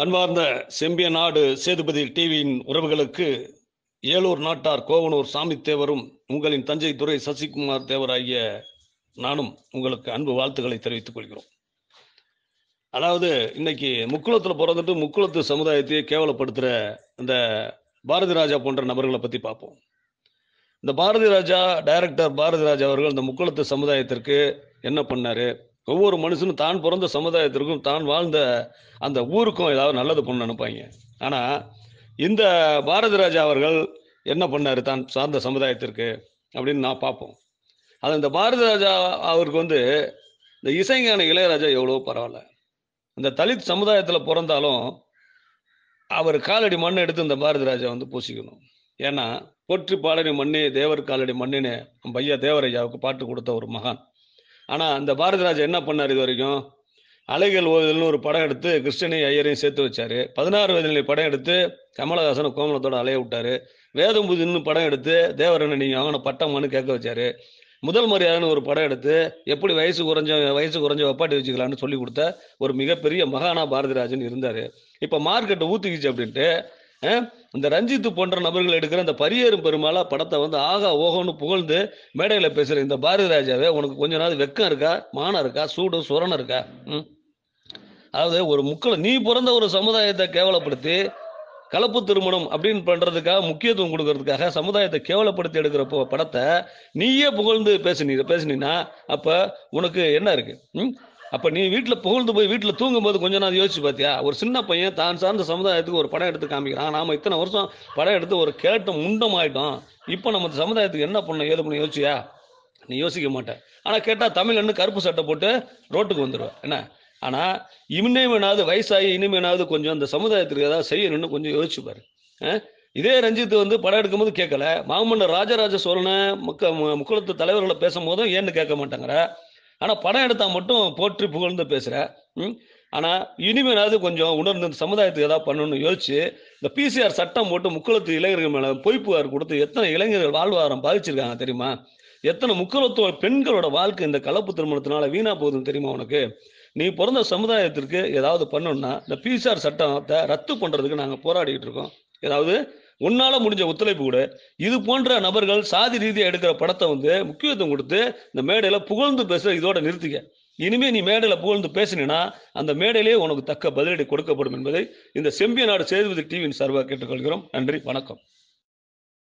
அன்பார்ந்த செம்பிய நாடு சேதுபதி டிவியின் உறவுகளுக்கு ஏலூர் நாட்டார் கோவனூர் சாமி தேவரும் உங்களின் தஞ்சை துறை சசிகுமார் தேவர் ஆகிய நானும் உங்களுக்கு அன்பு வாழ்த்துக்களை தெரிவித்துக் கொள்கிறோம் அதாவது இன்னைக்கு முக்குளத்தில் பிறந்துட்டு முக்குளத்து சமுதாயத்தையே கேவலப்படுத்துகிற இந்த பாரதி ராஜா போன்ற நபர்களை பற்றி பார்ப்போம் இந்த பாரதி ராஜா டைரக்டர் பாரதி ராஜா அவர்கள் இந்த முக்குளத்து சமுதாயத்திற்கு என்ன பண்ணாரு ஒவ்வொரு மனுஷனும் தான் பிறந்த சமுதாயத்திற்கும் தான் வாழ்ந்த அந்த ஊருக்கும் ஏதாவது நல்லது பண்ண நினைப்பாங்க ஆனால் இந்த பாரதி ராஜா அவர்கள் என்ன பண்ணாரு தான் சார்ந்த சமுதாயத்திற்கு அப்படின்னு நான் பார்ப்போம் அது இந்த பாரதி ராஜா அவருக்கு வந்து இந்த இசைஞான இளையராஜா எவ்வளோ பரவாயில்ல இந்த தலித் சமுதாயத்தில் பிறந்தாலும் அவர் காலடி மண்ணை எடுத்து இந்த பாரதி ராஜா வந்து பூசிக்கணும் ஏன்னா போற்றி பாலனி மண்ணே தேவர் காலடி மண்ணின்னு நம்ம ஐயா தேவரையாவுக்கு பாட்டு கொடுத்த ஒரு மகான் ஆனால் அந்த பாரதி ராஜா என்ன பண்ணார் இது வரைக்கும் அலைகள் ஓதுதல்னு ஒரு படம் எடுத்து கிருஷ்ணனை ஐயரையும் சேர்த்து வச்சாரு பதினாறு வயதிலே படம் எடுத்து கமலஹாசனை கோமலத்தோட அலைய விட்டாரு வேதம்புதின்னு படம் எடுத்து தேவரனை நீங்கள் அவனை பட்டம்னு கேட்க வச்சாரு முதல் மரியாதைன்னு ஒரு படம் எடுத்து எப்படி வயசு குறைஞ்ச வயசு குறைஞ்ச வப்பாட்டி வச்சுக்கலான்னு சொல்லி கொடுத்த ஒரு மிகப்பெரிய மகானா பாரதிராஜன் இருந்தார் இப்போ மார்க்கெட்டை ஊற்றிக்கிச்சு அப்படின்ட்டு அஹ், இந்த ரஞ்சித்து போன்ற நபர்கள் எடுக்கிற இந்த பரியேறும் பெருமாளா படத்தை வந்து ஆகா ஓகோன்னு புகழ்ந்து மேடையில் பேசுகிற இந்த பாரதி ராஜாவே உனக்கு கொஞ்ச நாள் வெக்கம் இருக்கா மானம் இருக்கா சூடு சுரணம் இருக்கா ம் அதாவது ஒரு முக்களை நீ பிறந்த ஒரு சமுதாயத்தை கேவலப்படுத்தி கலப்பு திருமணம் அப்படின்னு பண்றதுக்காக முக்கியத்துவம் கொடுக்கறதுக்காக சமுதாயத்தை கேவலப்படுத்தி எடுக்கிற போ- படத்தை நீயே புகழ்ந்து பேசுனீ பேசுனீன்னா அப்ப உனக்கு என்ன இருக்கு ம்? அப்ப நீ வீட்டில் புகழ்ந்து போய் வீட்டில் தூங்கும்போது கொஞ்ச நாள் யோசிச்சு பார்த்தியா ஒரு சின்ன பையன் தான் சார்ந்த சமுதாயத்துக்கு ஒரு படம் எடுத்து காமிக்கிறான் நாம இத்தனை வருஷம் படம் எடுத்து ஒரு கேட்ட முண்டம் ஆயிட்டோம் இப்போ நம்ம சமுதாயத்துக்கு என்ன பண்ண ஏது பண்ண யோசிச்சியா நீ யோசிக்க மாட்டேன் ஆனால் கேட்டால் தமிழ்னு கருப்பு சட்டை போட்டு ரோட்டுக்கு வந்துடுவேன் என்ன ஆனால் இனிமேனாவது வயசாகி இனிமேனாவது கொஞ்சம் அந்த சமுதாயத்துக்கு ஏதாவது செய்யணும்னு கொஞ்சம் யோசிச்சு பாரு அஹ்? இதே ரஞ்சித் வந்து படம் எடுக்கும்போது கேட்கல மாமன்னர் ராஜராஜ சோழனை முக்க மு- முக்குளத்து தலைவர்களை பேசும்போதும் ஏன்னு கேட்க மாட்டாங்கிற ஆனால் படம் எடுத்தால் மட்டும் போற்றி புகழ்ந்து பேசுகிற ம் ஆனால் இனிமேனாவது கொஞ்சம் உணர்ந்து இந்த சமுதாயத்துக்கு ஏதாவது பண்ணணும்னு யோசிச்சு இந்த பிசிஆர் சட்டம் போட்டு முக்குளத்து இளைஞர்கள் மேலே பொய் புகார் கொடுத்து எத்தனை இளைஞர்கள் வாழ்வாதாரம் பாதிச்சிருக்காங்க தெரியுமா எத்தனை முக்குளத்து பெண்களோட வாழ்க்கை இந்த கலப்பு திருமணத்தினால வீணா போகுதுன்னு தெரியுமா உனக்கு நீ பிறந்த சமுதாயத்திற்கு ஏதாவது பண்ணணும்னா இந்த பிசிஆர் சட்டத்தை ரத்து பண்றதுக்கு நாங்கள் போராடிட்டு இருக்கோம் ஏதாவது உன்னால முடிஞ்ச ஒத்துழைப்பு கூட இது போன்ற நபர்கள் சாதி ரீதியாக எடுக்கிற படத்தை வந்து முக்கியத்துவம் கொடுத்து இந்த மேடையில புகழ்ந்து பேச இதோட நிறுத்திக்க இனிமே நீ மேடையில புகழ்ந்து பேசினா அந்த மேடையிலேயே உனக்கு தக்க பதிலடி கொடுக்கப்படும் என்பதை இந்த செம்பிய நாடு சேதுபதி டிவியின் சார்பாக கேட்டுக்கொள்கிறோம் நன்றி வணக்கம்